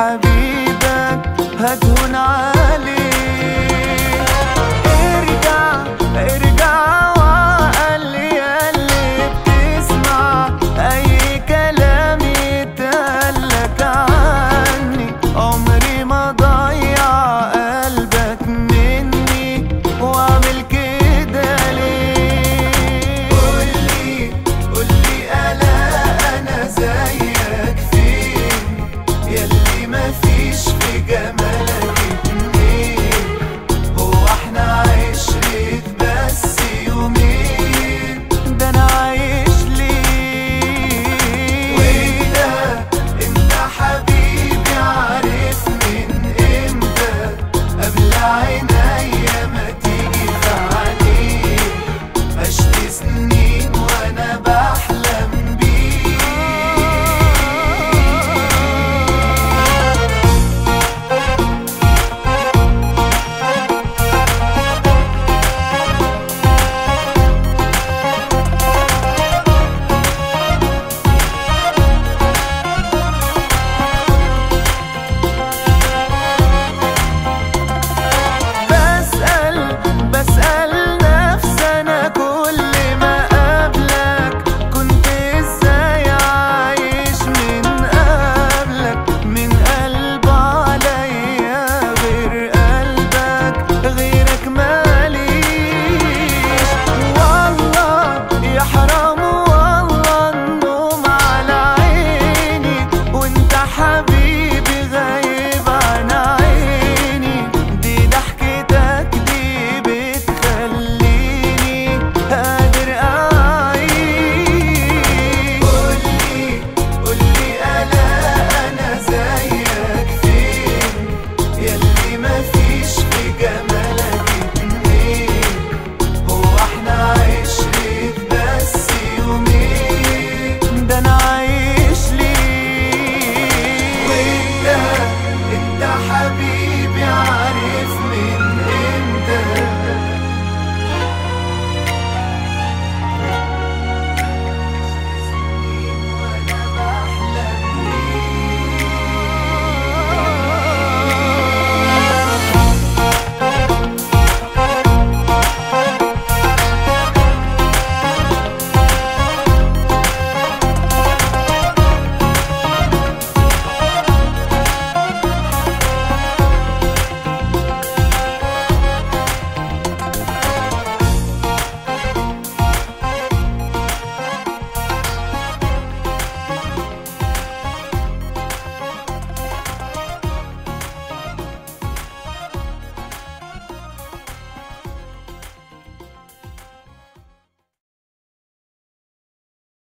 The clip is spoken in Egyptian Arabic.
حبيبك هتهون عليك ارجع ارجع وقال لي اللي بتسمع اي كلام يتقالك عني عمري ما ضيع قلبك مني واعمل كده ليه قولي قولي الا انا زيك فين ياللي مفيش في جمالك اتنين هو احنا عشرة بس يومين ده انا عايش ليه وانت انت حبيبي عارف من امتى قبل عينيا ما تيجي في عينيك عشت سنين وانا بحلم بيك بسأل بسأل نفسي أنا كل ما قابلك كنت إزاي عايش من قبلك من